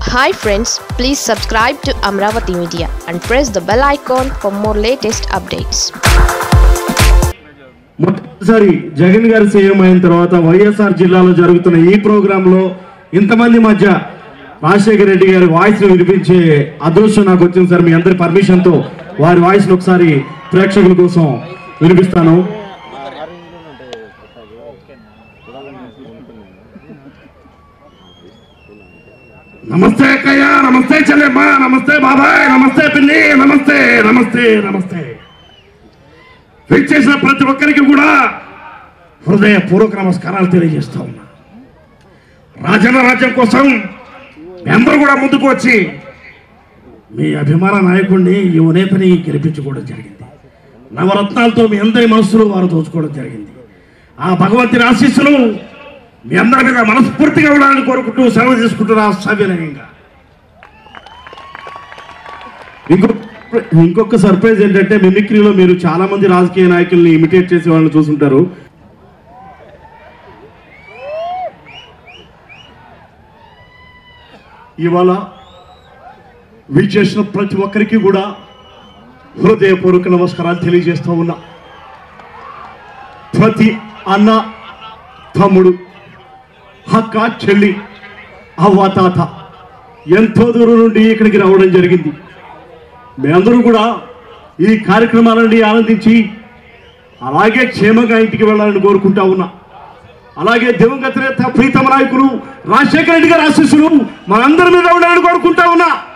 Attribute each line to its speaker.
Speaker 1: hi friends please subscribe to Amaravati media and press the bell icon for more latest updates
Speaker 2: మొదటిసారి జగన్ గారు CM అయిన తర్వాత వైఎస్ఆర్ జిల్లాలో జరుగుతున్న ఈ ప్రోగ్రామ్ లో ఇంతమంది మధ్య రాజశేఖర రెడ్డి గారి వాయిస్ ను వినిపించే అదృష్టం నాకు వచ్చింది సార్ మీ అందరి పర్మిషన్ తో వారి వాయిస్ ను ఒకసారి ప్రేక్షకుల కోసం వినిపిస్తాను నమస్తే అక్కయ్య నమస్తే చెల్లెమ్మ నమస్తే బాబాయ్ నమస్తే పిల్లి నమస్తే నమస్తే నమస్తే విచ్చేసిన ప్రతి ఒక్కరికి కూడా హృదయపూర్వక నమస్కారాలు తెలియజేస్తా ఉన్నా రాజన్న రాజ్యం కోసం మీ అందరూ కూడా ముందుకు వచ్చి మీ అభిమాన నాయకుడిని యువనేతని గెలిపించుకోవడం జరిగింది నవరత్నాలతో మీ అందరి మనస్సులు వారు దోచుకోవడం జరిగింది ఆ భగవంతుని ఆశీస్సులు మీ అందరి మీద మనస్ఫూర్తిగా ఉండాలని కోరుకుంటూ సెలవు తీసుకుంటున్నా సవినయంగా ఇంకొక ఇంకొక సర్ప్రైజ్ ఏంటంటే మిమిక్రీలో మీరు చాలా మంది రాజకీయ నాయకుల్ని ఇమిటేట్ చేసే వాళ్ళని చూసుంటారు ఇవాళ విచ్చేసిన ప్రతి ఒక్కరికి కూడా హృదయపూర్వక నమస్కారాలు తెలియజేస్తూ ఉన్నా ప్రతి అన్న తమ్ముడు అక్క చెల్లి అవ్వ తాత ఎంతో దూరం నుండి ఇక్కడికి రావడం జరిగింది మేమందరూ కూడా ఈ కార్యక్రమాలని ఆనందించి అలాగే క్షేమంగా ఇంటికి వెళ్ళాలని కోరుకుంటా ఉన్నా అలాగే దివంగత నేత ప్రీతమ నాయకులు రాజశేఖర రెడ్డి గారి ఆశీస్సులు మనందరి మీద ఉండాలని కోరుకుంటా ఉన్నా